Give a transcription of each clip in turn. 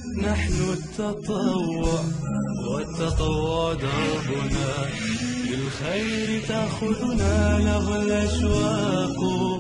نحن التطوع والتطوع دربنا للخير تأخذنا لغى الأشواق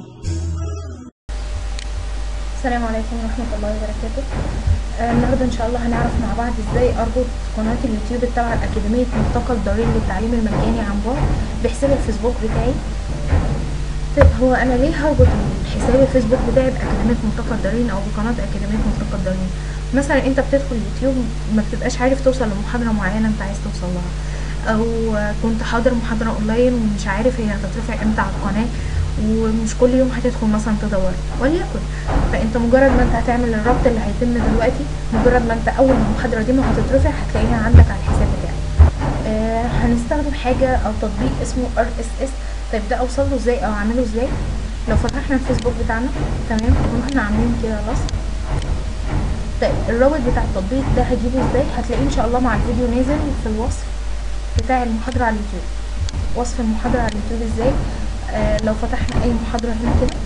السلام عليكم ورحمة الله وبركاته آه، النهاردة إن شاء الله هنعرف مع بعض إزاي أربط قناة اليوتيوب التابعة لأكاديمية ملتقى الدارين للتعليم المجاني عن بعد بحساب الفيسبوك بتاعي طيب هو أنا ليه هربط حساب الفيسبوك بتاعي بأكاديمية ملتقى الدارين أو بقناة أكاديمية ملتقى الدارين مثلا أنت بتدخل اليوتيوب ما بتبقاش عارف توصل لمحاضرة معينة أنت عايز توصل لها أو كنت حاضر محاضرة أونلاين ومش عارف هي هتترفع إمتى على القناة ومش كل يوم هتدخل مثلا تدور وليكن فانت مجرد ما انت هتعمل الربط اللي هيتم دلوقتي مجرد ما انت اول ما المحاضره دي ما هتترفع هتلاقيها عندك على الحساب بتاعك آه هنستخدم حاجه او تطبيق اسمه ار اس اس طيب ده اوصل له ازاي او اعمله ازاي لو فتحنا الفيسبوك بتاعنا تمام ورحنا عاملين كده لصق طيب الرابط بتاع التطبيق ده هجيبه ازاي هتلاقيه ان شاء الله مع الفيديو نازل في الوصف بتاع المحاضره على اليوتيوب وصف المحاضره على اليوتيوب ازاي آه لو فتحنا اي محاضره هنا كده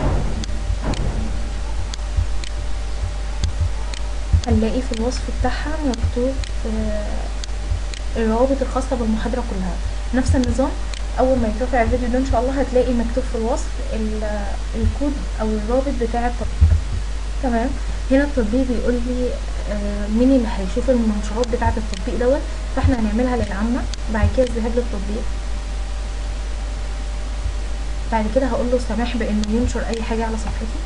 هنلاقي في الوصف بتاعها مكتوب آه الروابط الخاصة بالمحاضرة كلها نفس النظام أول ما يترفع الفيديو ده إن شاء الله هتلاقي مكتوب في الوصف الكود أو الرابط بتاع التطبيق تمام هنا التطبيق بيقول لي آه مين اللي هيشوف المنشورات بتاعة التطبيق دوت فاحنا هنعملها للعامة بعد كده الذهاب للتطبيق بعد كده هقول له سماح بانه ينشر اي حاجة على صفحتي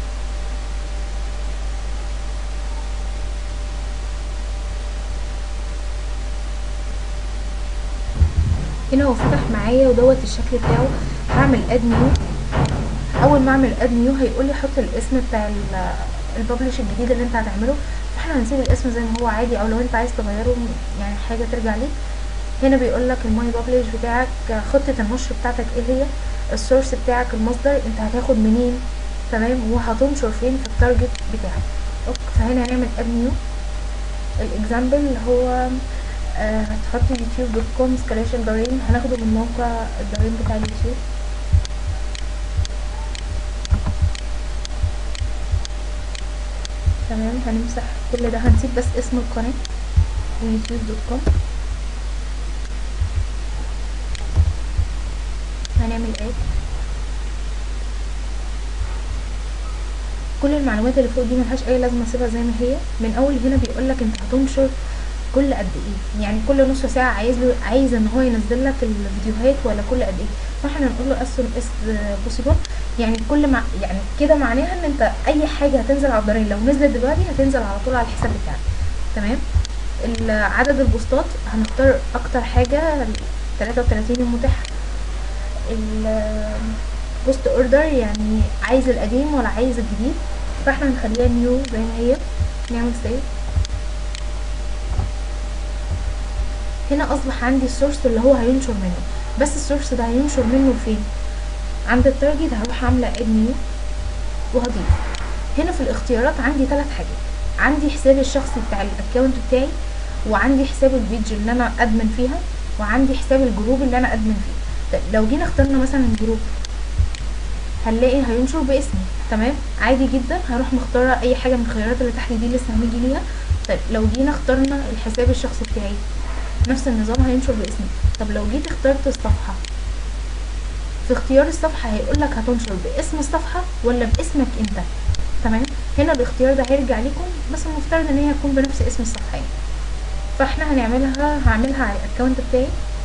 هنا هو فتح معايا ودوت الشكل بتاعه هعمل اد نيو اول ما اعمل اد نيو هيقول لي حط الاسم بتاع الببلش الجديد اللي انت هتعمله فاحنا هنسيب الاسم زي ما هو عادي او لو انت عايز تغيره يعني حاجه ترجع ليك هنا بيقول لك الماي ببلش بتاعك خطه النشر بتاعتك ايه هي السورس بتاعك المصدر انت هتاخد منين تمام وهتنشر فين في التارجت بتاعك اوكي فهنا هنعمل اد نيو الاكزامبل اللي هو آه هتحط يوتيوب دوت كوم سلاش الدارين هناخده من موقع الدارين بتاع اليوتيوب تمام هنمسح كل ده هنسيب بس اسم القناة يوتيوب دوت كوم هنعمل اد كل المعلومات اللي فوق دي ملهاش اي لازمه اسيبها زي ما هي من اول هنا بيقول لك انت هتنشر كل قد ايه يعني كل نص ساعه عايز له عايز ان هو ينزل لك الفيديوهات ولا كل قد ايه فاحنا نقول له اسون اس بوسيبل يعني كل مع يعني كده معناها ان انت اي حاجه هتنزل على الدارين لو نزلت دلوقتي هتنزل على طول على الحساب بتاعك تمام عدد البوستات هنختار اكتر حاجه 33 المتاحه البوست اوردر يعني عايز القديم ولا عايز الجديد فاحنا هنخليها نيو زي ما هي نعمل سيف هنا اصبح عندي السورس اللي هو هينشر منه بس السورس ده هينشر منه فين عند التارجت هروح عامله اد نيو وهضيف هنا في الاختيارات عندي ثلاث حاجات عندي حسابي الشخصي بتاع الاكونت بتاعي وعندي حساب البيج اللي انا ادمن فيها وعندي حساب الجروب اللي انا ادمن فيه طيب لو جينا اخترنا مثلا الجروب هنلاقي هينشر باسمي تمام عادي جدا هروح مختاره اي حاجه من الخيارات اللي تحت دي لسه هنيجي ليها طيب لو جينا اخترنا الحساب الشخصي بتاعي نفس النظام هينشر باسمي طب لو جيت اخترت الصفحه في اختيار الصفحه هيقول لك هتنشر باسم الصفحه ولا باسمك انت تمام هنا الاختيار ده هيرجع لكم بس المفترض ان هي تكون بنفس اسم الصفحه يعني فاحنا هنعملها هعملها على الاكونت بتاعي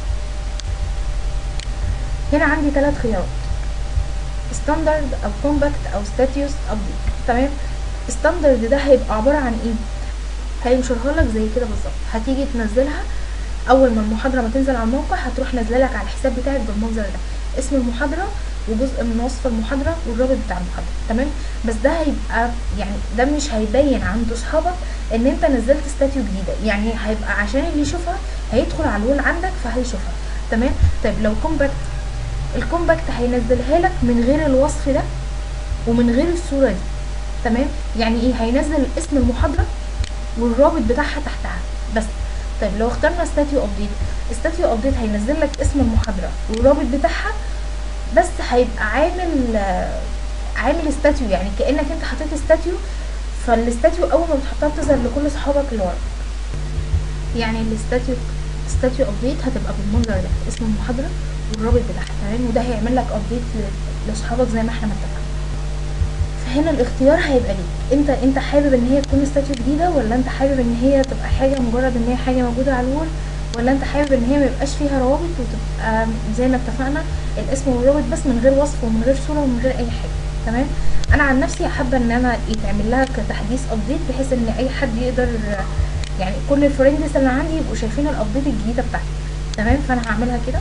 هنا عندي ثلاث خيارات ستاندرد او كومباكت او ستاتيوس ابديت تمام ستاندرد ده هيبقى عباره عن ايه هينشرها لك زي كده بالظبط هتيجي تنزلها اول ما المحاضره ما تنزل على الموقع هتروح نازله لك على الحساب بتاعك بالمنظر ده اسم المحاضره وجزء من وصف المحاضره والرابط بتاع المحاضره تمام بس ده هيبقى يعني ده مش هيبين عند اصحابك ان انت نزلت ستاتيو جديده يعني هيبقى عشان اللي يشوفها هيدخل على الول عندك فهيشوفها تمام طيب لو كومباكت الكومباكت هينزلها لك من غير الوصف ده ومن غير الصوره دي تمام يعني ايه هينزل اسم المحاضره والرابط بتاعها تحتها بس طيب لو اخترنا ستاتيو ابديت ستاتيو ابديت هينزل لك اسم المحاضره والرابط بتاعها بس هيبقى عامل عامل ستاتيو يعني كانك انت حطيت ستاتيو فالاستاتيو اول ما بتحطها بتظهر لكل صحابك اللي وراك يعني الاستاتيو ستاتيو ابديت هتبقى بالمنظر ده اسم المحاضره والرابط بتاعها تمام وده هيعمل لك ابديت لاصحابك زي ما احنا متفقين فهنا الاختيار هيبقى ليك انت انت حابب ان هي تكون ستاتيو جديده ولا انت حابب ان هي تبقى حاجه مجرد ان هي حاجه موجوده على الوول ولا انت حابب ان هي ميبقاش فيها روابط وتبقى زي ما اتفقنا الاسم والرابط بس من غير وصف ومن غير صوره ومن غير اي حاجه تمام انا عن نفسي حابه ان انا يتعمل لها كتحديث ابديت بحيث ان اي حد يقدر يعني كل الفريندز اللي عندي يبقوا شايفين الابديت الجديده بتاعتي تمام فانا هعملها كده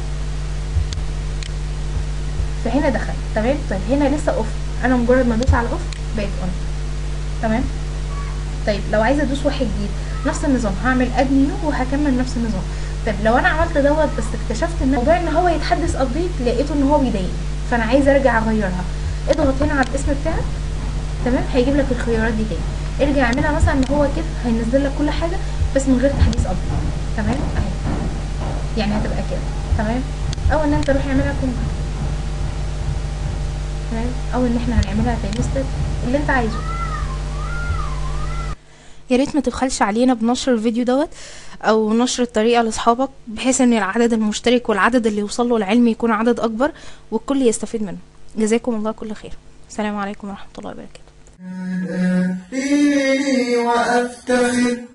فهنا دخل تمام طيب هنا لسه اوف انا مجرد ما ادوس على اوف بقت اون تمام طيب لو عايزه ادوس واحد جديد نفس النظام هعمل اد نيو وهكمل نفس النظام طيب لو انا عملت دوت بس اكتشفت ان موضوع ان هو يتحدث ابديت لقيته ان هو بيضايقني فانا عايزه ارجع اغيرها اضغط هنا على الاسم بتاعك تمام هيجيب لك الخيارات دي تاني ارجع اعملها مثلا ان هو كده هينزل لك كل حاجه بس من غير تحديث ابديت تمام اهي يعني هتبقى كده تمام او ان انت روح اعملها كومبا تمام او ان احنا هنعملها تاني ستيب اللي انت عايزه يا ريت ما تبخلش علينا بنشر الفيديو دوت او نشر الطريقه لاصحابك بحيث ان العدد المشترك والعدد اللي يوصل له العلم يكون عدد اكبر والكل يستفيد منه جزاكم الله كل خير السلام عليكم ورحمه الله وبركاته فيني وأفتخر